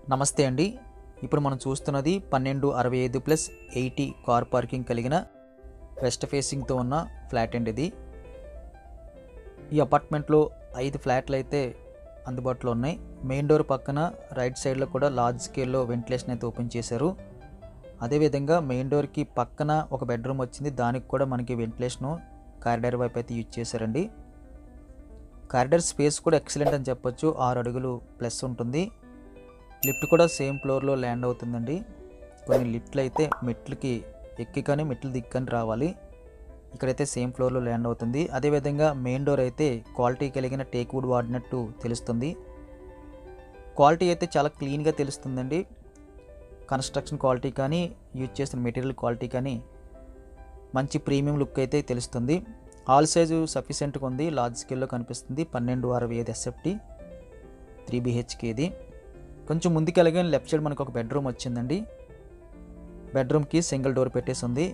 నమస్తే అండి ఇప్పుడు మనం చూస్తున్నది పన్నెండు అరవై ఐదు ప్లస్ ఎయిటీ కార్ పార్కింగ్ కలిగిన వెస్ట్ ఫేసింగ్తో ఉన్న ఫ్లాట్ అండి ఇది ఈ అపార్ట్మెంట్లో ఐదు ఫ్లాట్లు అయితే అందుబాటులో ఉన్నాయి మెయిన్ డోర్ పక్కన రైట్ సైడ్లో కూడా లార్జ్ స్కేల్లో వెంటిలేషన్ అయితే ఓపెన్ చేశారు అదేవిధంగా మెయిన్ డోర్కి పక్కన ఒక బెడ్రూమ్ వచ్చింది దానికి కూడా మనకి వెంటిలేషను కారిడార్ వైపు అయితే యూజ్ చేశారండి కారిడార్ స్పేస్ కూడా ఎక్సలెంట్ అని చెప్పొచ్చు ఆరు అడుగులు ప్లస్ ఉంటుంది లిఫ్ట్ కూడా సేమ్ ఫ్లోర్లో ల్యాండ్ అవుతుందండి కొన్ని లిఫ్ట్లు అయితే మెట్లకి ఎక్కి కానీ మెట్లు దిక్కని రావాలి ఇక్కడైతే సేమ్ ఫ్లోర్లో ల్యాండ్ అవుతుంది అదేవిధంగా మెయిన్ డోర్ అయితే క్వాలిటీ కలిగిన టేక్ వుడ్ వాడినట్టు తెలుస్తుంది క్వాలిటీ అయితే చాలా క్లీన్గా తెలుస్తుందండి కన్స్ట్రక్షన్ క్వాలిటీ కానీ యూజ్ చేసిన మెటీరియల్ క్వాలిటీ కానీ మంచి ప్రీమియం లుక్ అయితే తెలుస్తుంది ఆల్ సైజు సఫిషియెంట్గా ఉంది లార్జ్ స్కేల్లో కనిపిస్తుంది పన్నెండు అరవై ఐదు ఎస్ఎఫ్టీ త్రీ బిహెచ్కే ఇది కొంచెం ముందుకెళ్ళగా లెఫ్ట్ సైడ్ మనకు ఒక బెడ్రూమ్ వచ్చిందండి బెడ్రూమ్కి సింగిల్ డోర్ పెట్టేసి ఉంది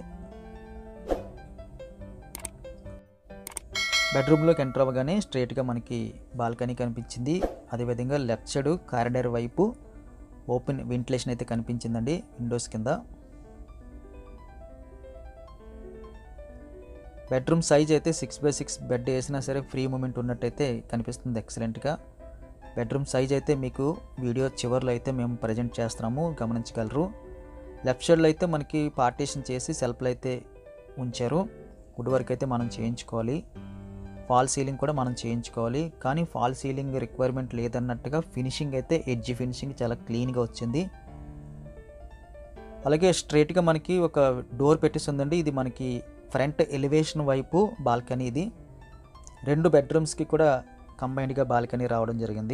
బెడ్రూమ్లోకి ఎంటర్ అవ్వగానే స్ట్రైట్గా మనకి బాల్కనీ కనిపించింది అదేవిధంగా లెఫ్ట్ సైడ్ కారిడార్ వైపు ఓపెన్ వెంటిలేషన్ అయితే కనిపించిందండి విండోస్ కింద బెడ్రూమ్ సైజ్ అయితే సిక్స్ బై సిక్స్ బెడ్ వేసినా సరే ఫ్రీ మూమెంట్ ఉన్నట్టయితే కనిపిస్తుంది ఎక్సలెంట్గా బెడ్రూమ్ సైజ్ అయితే మీకు వీడియో చివరిలో అయితే మేము ప్రజెంట్ చేస్తున్నాము గమనించగలరు లెఫ్ట్ సైడ్లో అయితే మనకి పార్టీషన్ చేసి సెల్ఫ్లు అయితే ఉంచారు వుడ్ వర్క్ అయితే మనం చేయించుకోవాలి ఫాల్ సీలింగ్ కూడా మనం చేయించుకోవాలి కానీ ఫాల్ సీలింగ్ రిక్వైర్మెంట్ లేదన్నట్టుగా ఫినిషింగ్ అయితే ఎడ్జ్ ఫినిషింగ్ చాలా క్లీన్గా వచ్చింది అలాగే స్ట్రైట్గా మనకి ఒక డోర్ పెట్టిస్తుందండి ఇది మనకి ఫ్రంట్ ఎలివేషన్ వైపు బాల్కనీ ఇది రెండు బెడ్రూమ్స్కి కూడా కంబైన్డ్గా బాల్కనీ రావడం జరిగింది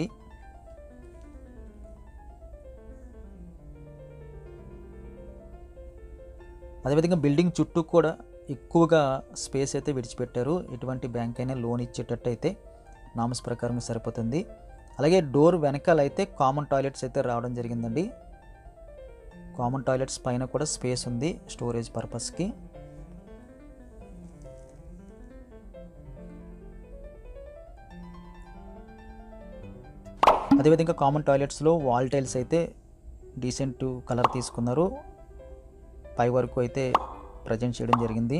అదేవిధంగా బిల్డింగ్ చుట్టూ కూడా ఎక్కువగా స్పేస్ అయితే విడిచిపెట్టారు ఎటువంటి బ్యాంక్ అయినా లోన్ ఇచ్చేటట్టు అయితే నామస్ ప్రకారం సరిపోతుంది అలాగే డోర్ వెనకాల అయితే కామన్ టాయిలెట్స్ అయితే రావడం జరిగిందండి కామన్ టాయిలెట్స్ పైన కూడా స్పేస్ ఉంది స్టోరేజ్ పర్పస్కి అదేవిధంగా కామన్ టాయిలెట్స్లో వాల్ టైల్స్ అయితే డీసెంట్ కలర్ తీసుకున్నారు పై వరకు అయితే ప్రజెంట్ చేయడం జరిగింది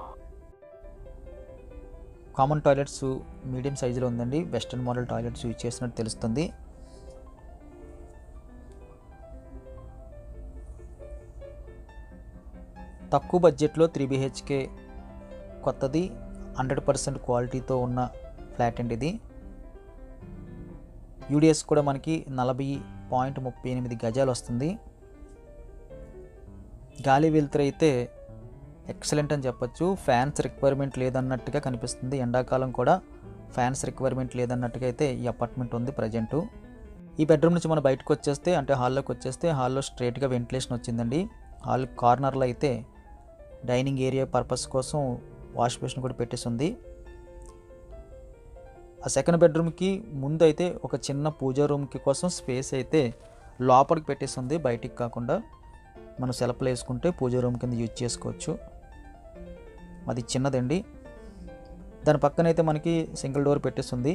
కామన్ టాయిలెట్స్ మీడియం సైజులో ఉందండి వెస్ట్రన్ మోడల్ టాయిలెట్స్ యూజ్ చేసినట్టు తెలుస్తుంది తక్కువ బడ్జెట్లో త్రీ బిహెచ్కే కొత్తది హండ్రెడ్ పర్సెంట్ క్వాలిటీతో ఉన్న ఫ్లాట్ అండి ఇది యూడిఎస్ కూడా మనకి నలభై పాయింట్ ముప్పై ఎనిమిది గజాలు వస్తుంది గాలి వెలుతురు అయితే ఎక్సలెంట్ అని చెప్పొచ్చు ఫ్యాన్స్ రిక్వైర్మెంట్ లేదన్నట్టుగా కనిపిస్తుంది ఎండాకాలం కూడా ఫ్యాన్స్ రిక్వైర్మెంట్ లేదన్నట్టుగా అయితే ఈ అపార్ట్మెంట్ ఉంది ప్రజెంటు ఈ బెడ్రూమ్ నుంచి మనం బయటకు వచ్చేస్తే అంటే హాల్లోకి వచ్చేస్తే హాల్లో స్ట్రైట్గా వెంటిలేషన్ వచ్చిందండి హాల్ కార్నర్లో అయితే డైనింగ్ ఏరియా పర్పస్ కోసం వాష్ బేసిన్ కూడా పెట్టేసి ఉంది ఆ సెకండ్ బెడ్రూమ్కి ముందు అయితే ఒక చిన్న పూజా రూమ్కి కోసం స్పేస్ అయితే లోపలికి పెట్టేసి ఉంది బయటికి కాకుండా మనం సెల్ఫ్లో వేసుకుంటే పూజా రూమ్ కింద యూజ్ చేసుకోవచ్చు అది చిన్నదండి దాని పక్కన అయితే మనకి సింగిల్ డోర్ పెట్టేస్తుంది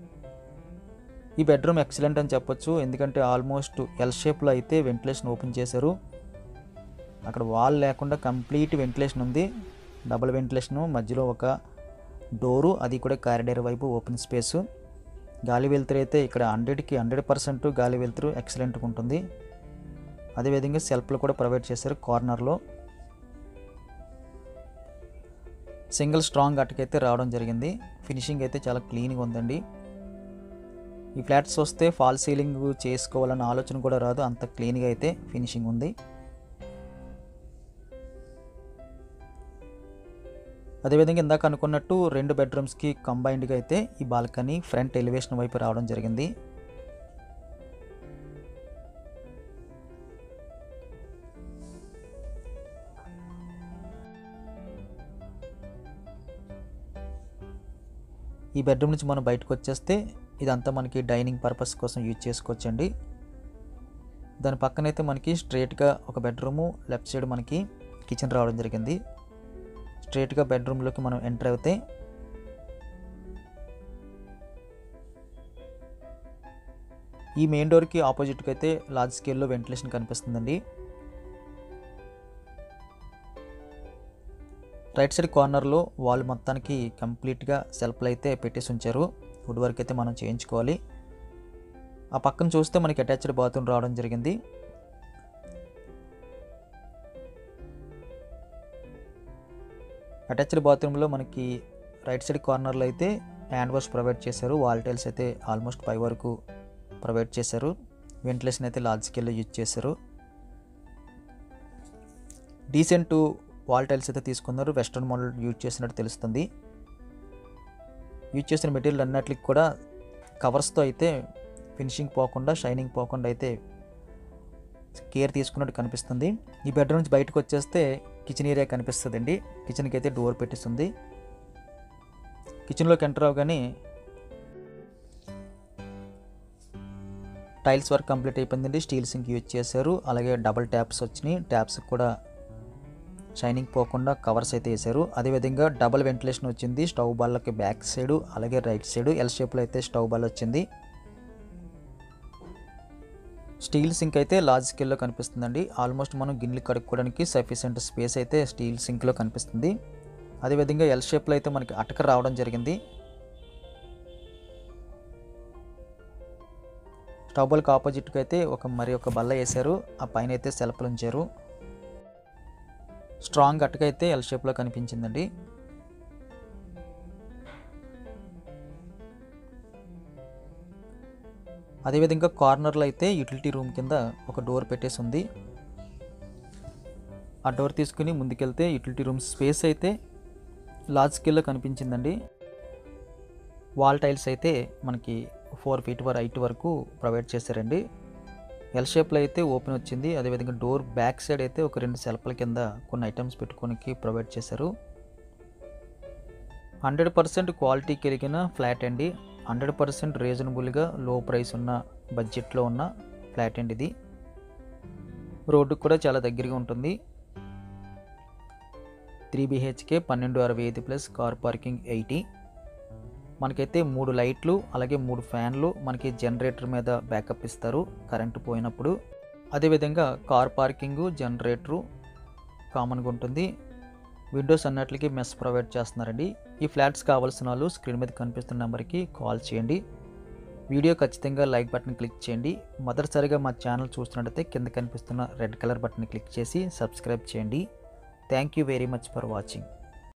ఈ బెడ్రూమ్ ఎక్సలెంట్ అని చెప్పొచ్చు ఎందుకంటే ఆల్మోస్ట్ ఎల్ షేప్లో అయితే వెంటిలేషన్ ఓపెన్ చేశారు అక్కడ వాల్ లేకుండా కంప్లీట్ వెంటిలేషన్ ఉంది డబుల్ వెంటిలేషను మధ్యలో ఒక డోరు అది కూడా కారిడార్ వైపు ఓపెన్ స్పేస్ గాలి వెలుతురు అయితే ఇక్కడ హండ్రెడ్కి హండ్రెడ్ పర్సెంట్ గాలి వెలుతురు ఎక్సలెంట్గా ఉంటుంది అదేవిధంగా సెల్ఫ్లు కూడా ప్రొవైడ్ చేశారు కార్నర్లో సింగిల్ స్ట్రాంగ్ అటుకైతే రావడం జరిగింది ఫినిషింగ్ అయితే చాలా క్లీన్గా ఉందండి ఈ ఫ్లాట్స్ వస్తే ఫాల్ సీలింగ్ చేసుకోవాలన్న ఆలోచన కూడా రాదు అంత క్లీన్గా అయితే ఫినిషింగ్ ఉంది అదేవిధంగా ఇందాక అనుకున్నట్టు రెండు బెడ్రూమ్స్కి కంబైన్డ్గా అయితే ఈ బాల్కనీ ఫ్రంట్ ఎలివేషన్ వైపు రావడం జరిగింది ఈ బెడ్రూమ్ నుంచి మనం బయటకు వచ్చేస్తే ఇదంతా మనకి డైనింగ్ పర్పస్ కోసం యూజ్ చేసుకోవచ్చండి దాని పక్కనైతే మనకి స్ట్రైట్గా ఒక బెడ్రూము లెఫ్ట్ సైడ్ మనకి కిచెన్ రావడం జరిగింది స్ట్రైట్గా బెడ్రూమ్లోకి మనం ఎంటర్ అవుతే ఈ ఈ మెయిన్ డోర్కి ఆపోజిట్కి అయితే లార్జ్ స్కేల్లో వెంటిలేషన్ కనిపిస్తుందండి రైట్ సైడ్ కార్నర్లో వాల్ మొత్తానికి కంప్లీట్గా సెల్ఫ్లు అయితే పెట్టేసి ఉంచారు వుడ్ వర్క్ అయితే మనం చేయించుకోవాలి ఆ పక్కన చూస్తే మనకి అటాచ్డ్ బాత్రూమ్ రావడం జరిగింది అటాచ్డ్ బాత్రూంలో మనకి రైట్ సైడ్ కార్నర్లో అయితే హ్యాండ్ వాష్ ప్రొవైడ్ చేశారు వాల్ టైల్స్ అయితే ఆల్మోస్ట్ పై వరకు ప్రొవైడ్ చేశారు వెంటిలేషన్ అయితే లార్జ్ స్కేల్లో యూజ్ చేశారు డీసెంట్ వాల్ టైల్స్ అయితే తీసుకున్నారు వెస్ట్రన్ మోడల్ యూజ్ చేసినట్టు తెలుస్తుంది యూజ్ చేసిన మెటీరియల్ అన్నిటికి కూడా కవర్స్తో అయితే ఫినిషింగ్ పోకుండా షైనింగ్ పోకుండా అయితే కేర్ తీసుకున్నట్టు కనిపిస్తుంది ఈ బెడ్రూమ్ నుంచి బయటకు వచ్చేస్తే కిచెన్ ఏరియా కనిపిస్తుందండి కిచెన్కి అయితే డోర్ పెట్టిస్తుంది కిచెన్లోకి ఎంటర్ అవగానే టైల్స్ వర్క్ కంప్లీట్ అయిపోయిందండి స్టీల్ సింక్ యూజ్ చేశారు అలాగే డబల్ ట్యాప్స్ వచ్చినాయి ట్యాప్స్ కూడా షైనింగ్ పోకుండా కవర్స్ అయితే వేశారు అదేవిధంగా డబల్ వెంటిలేషన్ వచ్చింది స్టవ్ బాల్కి బ్యాక్ సైడ్ అలాగే రైట్ సైడ్ ఎల్ షేప్లో అయితే స్టవ్ బాల్ వచ్చింది స్టీల్ సింక్ అయితే లార్జ్ స్కేల్లో కనిపిస్తుందండి ఆల్మోస్ట్ మనం గిన్నెలు కడుక్కోవడానికి సఫిషియెంట్ స్పేస్ అయితే స్టీల్ సింక్లో కనిపిస్తుంది అదేవిధంగా ఎల్ షేప్లో అయితే మనకి అటక రావడం జరిగింది స్టవ్ బాల్కి ఆపోజిట్కి అయితే ఒక మరి ఒక బల్ల వేశారు ఆ పైన అయితే సెల్ఫ్లు ఉంచారు స్ట్రాంగ్ అటక అయితే ఎల్ షేప్లో కనిపించిందండి అదేవిధంగా కార్నర్లో అయితే యూటిలిటీ రూమ్ కింద ఒక డోర్ పెట్టేసి ఉంది ఆ డోర్ తీసుకుని ముందుకెళ్తే యూటిలిటీ రూమ్ స్పేస్ అయితే లార్జ్ స్కేల్లో కనిపించిందండి వాల్ టైల్స్ అయితే మనకి ఫోర్ ఫీట్ వరకు హైట్ వరకు ప్రొవైడ్ చేశారండి ఎల్ షేప్లో అయితే ఓపెన్ వచ్చింది అదేవిధంగా డోర్ బ్యాక్ సైడ్ అయితే ఒక రెండు సెల్ఫ్ల కింద కొన్ని ఐటమ్స్ పెట్టుకోనికి ప్రొవైడ్ చేశారు హండ్రెడ్ పర్సెంట్ క్వాలిటీ కలిగిన ఫ్లాట్ అండి హండ్రెడ్ పర్సెంట్ రీజనబుల్గా లో ప్రైస్ ఉన్న బడ్జెట్లో ఉన్న ఫ్లాట్ అండి ఇది రోడ్డుకు కూడా చాలా దగ్గరగా ఉంటుంది త్రీ బిహెచ్కే పన్నెండు అరవై ఐదు ప్లస్ కార్ పార్కింగ్ ఎయిటీ మనకైతే మూడు లైట్లు అలాగే మూడు ఫ్యాన్లు మనకి జనరేటర్ మీద బ్యాకప్ ఇస్తారు కరెంటు పోయినప్పుడు అదేవిధంగా కార్ పార్కింగు జనరేటరు కామన్గా ఉంటుంది విండోస్ అన్నట్లకి మెస్ ప్రొవైడ్ చేస్తున్నారండి ఈ ఫ్లాట్స్ కావాల్సిన వాళ్ళు స్క్రీన్ మీద కనిపిస్తున్న నెంబర్కి కాల్ చేయండి వీడియో ఖచ్చితంగా లైక్ బటన్ క్లిక్ చేయండి మొదటిసారిగా మా ఛానల్ చూస్తున్నట్టయితే కింద కనిపిస్తున్న రెడ్ కలర్ బటన్ క్లిక్ చేసి సబ్స్క్రైబ్ చేయండి thank you very much for watching